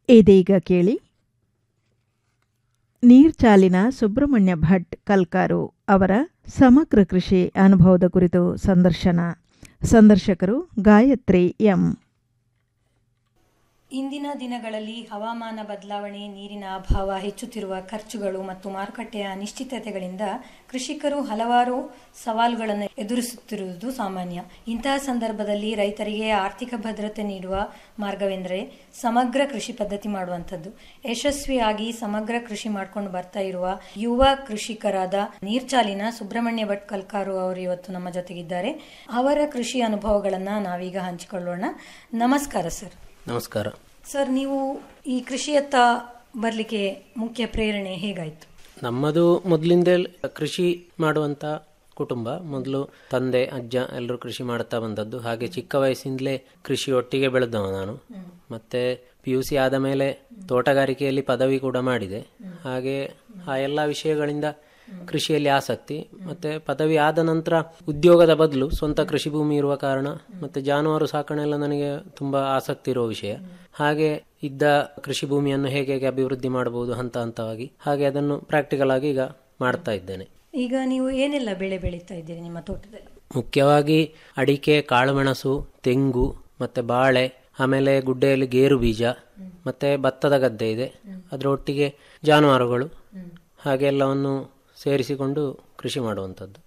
ಇದೀಗ ಕೇಳಿ ನೀರ್ಚಾಲಿನ ಸುಬ್ರಹ್ಮಣ್ಯ ಭಟ್ ಕಲ್ಕಾರು ಅವರ ಸಮಗ್ರ ಕೃಷಿ ಅನುಭವದ ಕುರಿತು ಸಂದರ್ಶನ ಸಂದರ್ಶಕರು ಗಾಯತ್ರಿ ಎಂ ಇಂದಿನ ದಿನಗಳಲ್ಲಿ ಹವಾಮಾನ ಬದಲಾವಣೆ ನೀರಿನ ಅಭಾವ ಹೆಚ್ಚುತ್ತಿರುವ ಖರ್ಚುಗಳು ಮತ್ತು ಮಾರುಕಟ್ಟೆಯ ಅನಿಶ್ಚಿತತೆಗಳಿಂದ ಕೃಷಿಕರು ಹಲವಾರು ಸವಾಲುಗಳನ್ನು ಎದುರಿಸುತ್ತಿರುವುದು ಸಾಮಾನ್ಯ ಇಂತಹ ಸಂದರ್ಭದಲ್ಲಿ ರೈತರಿಗೆ ಆರ್ಥಿಕ ಭದ್ರತೆ ನೀಡುವ ಮಾರ್ಗವೆಂದರೆ ಸಮಗ್ರ ಕೃಷಿ ಪದ್ಧತಿ ಮಾಡುವಂಥದ್ದು ಯಶಸ್ವಿಯಾಗಿ ಸಮಗ್ರ ಕೃಷಿ ಮಾಡ್ಕೊಂಡು ಬರ್ತಾ ಇರುವ ಯುವ ಕೃಷಿಕರಾದ ನೀರ್ಚಾಲಿನ ಸುಬ್ರಹ್ಮಣ್ಯ ಭಟ್ ಕಲ್ಕಾರು ಅವರು ಇವತ್ತು ನಮ್ಮ ಜೊತೆಗಿದ್ದಾರೆ ಅವರ ಕೃಷಿ ಅನುಭವಗಳನ್ನ ನಾವೀಗ ಹಂಚಿಕೊಳ್ಳೋಣ ನಮಸ್ಕಾರ ಸರ್ ನಮಸ್ಕಾರ ಸರ್ ನೀವು ಈ ಕೃಷಿಯತ್ತ ಬರಲಿಕ್ಕೆ ಮುಖ್ಯ ಪ್ರೇರಣೆ ಹೇಗಾಯ್ತು ನಮ್ಮದು ಮೊದಲಿಂದ ಕೃಷಿ ಮಾಡುವಂತ ಕುಟುಂಬ ಮೊದಲು ತಂದೆ ಅಜ್ಜ ಎಲ್ಲರೂ ಕೃಷಿ ಮಾಡ್ತಾ ಬಂದದ್ದು ಹಾಗೆ ಚಿಕ್ಕ ವಯಸ್ಸಿಂದಲೇ ಕೃಷಿ ಒಟ್ಟಿಗೆ ಬೆಳೆದವ ನಾನು ಮತ್ತೆ ಪಿ ಯು ಸಿ ಆದ ಮೇಲೆ ತೋಟಗಾರಿಕೆಯಲ್ಲಿ ಪದವಿ ಕೂಡ ಮಾಡಿದೆ ಹಾಗೆ ಆ ಎಲ್ಲ ವಿಷಯಗಳಿಂದ ಕೃಷಿಯಲ್ಲಿ ಆಸಕ್ತಿ ಮತ್ತೆ ಪದವಿ ಆದ ನಂತರ ಉದ್ಯೋಗದ ಬದಲು ಸ್ವಂತ ಕೃಷಿ ಭೂಮಿ ಇರುವ ಕಾರಣ ಮತ್ತೆ ಜಾನುವಾರು ಸಾಕಣೆ ಎಲ್ಲ ನನಗೆ ತುಂಬಾ ಆಸಕ್ತಿ ಇರುವ ವಿಷಯ ಹಾಗೆ ಇದ್ದ ಕೃಷಿ ಭೂಮಿಯನ್ನು ಹೇಗೆ ಹೇಗೆ ಅಭಿವೃದ್ಧಿ ಮಾಡಬಹುದು ಹಂತ ಹಂತವಾಗಿ ಹಾಗೆ ಅದನ್ನು ಪ್ರಾಕ್ಟಿಕಲ್ ಆಗಿ ಈಗ ಮಾಡ್ತಾ ಇದ್ದೇನೆ ಈಗ ನೀವು ಏನೆಲ್ಲ ಬೆಳೆ ಬೆಳೀತಾ ಇದ್ದೀರಿ ನಿಮ್ಮ ತೋಟದಲ್ಲಿ ಮುಖ್ಯವಾಗಿ ಅಡಿಕೆ ಕಾಳುಮೆಣಸು ತೆಂಗು ಮತ್ತೆ ಬಾಳೆ ಆಮೇಲೆ ಗುಡ್ಡೆಯಲ್ಲಿ ಗೇರು ಬೀಜ ಮತ್ತೆ ಭತ್ತದ ಗದ್ದೆ ಇದೆ ಅದರ ಒಟ್ಟಿಗೆ ಜಾನುವಾರುಗಳು ಹಾಗೆ ಎಲ್ಲವನ್ನು ಸೇರಿಸಿಕೊಂಡು ಕೃಷಿ ಮಾಡುವಂಥದ್ದು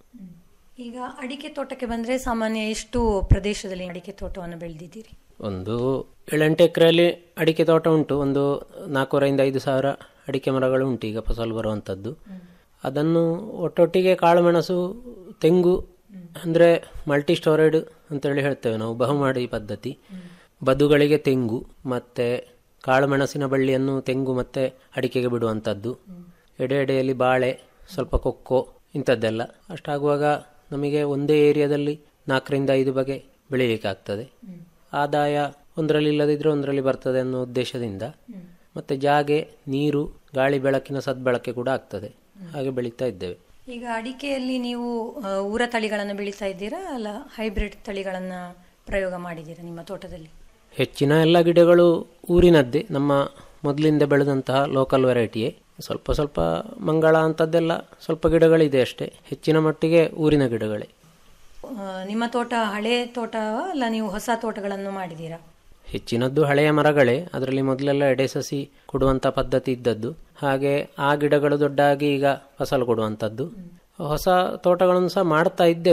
ಈಗ ಅಡಿಕೆ ತೋಟಕ್ಕೆ ಬಂದ್ರೆ ಸಾಮಾನ್ಯ ಎಷ್ಟು ಪ್ರದೇಶದಲ್ಲಿ ಅಡಿಕೆ ತೋಟವನ್ನು ಬೆಳೆದಿದ್ದೀರಿ ಒಂದು ಏಳೆಂಟು ಎಕರೆಯಲ್ಲಿ ಅಡಿಕೆ ತೋಟ ಉಂಟು ಒಂದು ನಾಲ್ಕೂವರೆಯಿಂದ ಐದು ಸಾವಿರ ಅಡಿಕೆ ಮರಗಳು ಉಂಟು ಈಗ ಫಸಲು ಬರುವಂಥದ್ದು ಅದನ್ನು ಒಟ್ಟೊಟ್ಟಿಗೆ ಕಾಳುಮೆಣಸು ತೆಂಗು ಅಂದರೆ ಮಲ್ಟಿ ಸ್ಟೋರೇಡ್ ಅಂತೇಳಿ ಹೇಳ್ತೇವೆ ನಾವು ಬಹುಮಾಡಿ ಪದ್ಧತಿ ಬದುಗಳಿಗೆ ತೆಂಗು ಮತ್ತೆ ಕಾಳುಮೆಣಸಿನ ಬಳ್ಳಿಯನ್ನು ತೆಂಗು ಮತ್ತೆ ಅಡಿಕೆಗೆ ಬಿಡುವಂಥದ್ದು ಎಡೆ ಎಡೆಯಲ್ಲಿ ಬಾಳೆ ಸ್ವಲ್ಪ ಕೊಕ್ಕೋ ಇಂಥದ್ದೆಲ್ಲ ಅಷ್ಟಾಗುವಾಗ ನಮಗೆ ಒಂದೇ ಏರಿಯಾದಲ್ಲಿ ನಾಲ್ಕರಿಂದ ಐದು ಬಗೆ ಬೆಳೀಲಿಕ್ಕೆ ಆಗ್ತದೆ ಆದಾಯ ಒಂದರಲ್ಲಿ ಇಲ್ಲದಿದ್ರೆ ಒಂದರಲ್ಲಿ ಬರ್ತದೆ ಅನ್ನೋ ಉದ್ದೇಶದಿಂದ ಮತ್ತೆ ಜಾಗೆ ನೀರು ಗಾಳಿ ಬೆಳಕಿನ ಸದ್ಬಳಕೆ ಕೂಡ ಆಗ್ತದೆ ಹಾಗೆ ಬೆಳೀತಾ ಇದ್ದೇವೆ ಈಗ ಅಡಿಕೆಯಲ್ಲಿ ನೀವು ಆ, ಊರ ತಳಿಗಳನ್ನು ಬೆಳೀತಾ ಇದ್ದೀರಾ ಅಲ್ಲ ಹೈಬ್ರಿಡ್ ತಳಿಗಳನ್ನ ಪ್ರಯೋಗ ಮಾಡಿದ್ದೀರಾ ನಿಮ್ಮ ತೋಟದಲ್ಲಿ ಹೆಚ್ಚಿನ ಎಲ್ಲ ಗಿಡಗಳು ಊರಿನದ್ದೇ ನಮ್ಮ ಮೊದಲಿಂದ ಬೆಳೆದಂತಹ ಲೋಕಲ್ ವೆರೈಟಿಯೇ ಸ್ವಲ್ಪ ಸ್ವಲ್ಪ ಮಂಗಳ ಅಂಥದ್ದೆಲ್ಲ ಸ್ವಲ್ಪ ಗಿಡಗಳಿದೆ ಅಷ್ಟೇ ಹೆಚ್ಚಿನ ಮಟ್ಟಿಗೆ ಊರಿನ ಗಿಡಗಳೇ ಆ, ನಿಮ್ಮ ತೋಟ ಹಳೆ ತೋಟ ಅಲ್ಲ ನೀವು ಹೊಸ ತೋಟಗಳನ್ನು ಮಾಡಿದ್ದೀರಾ ಹೆಚ್ಚಿನದ್ದು ಹಳೆಯ ಮರಗಳೇ ಅದರಲ್ಲಿ ಮೊದಲೆಲ್ಲ ಎಡೆ ಸಸಿ ಕೊಡುವಂತ ಪದ್ಧತಿ ಇದ್ದದ್ದು ಹಾಗೆ ಆ ಗಿಡಗಳು ದೊಡ್ಡಾಗಿ ಈಗ ಫಸಲು ಕೊಡುವಂಥದ್ದು ಹೊಸ ತೋಟಗಳನ್ನು ಸಹ ಮಾಡ್ತಾ ಇದ್ದೇವೆ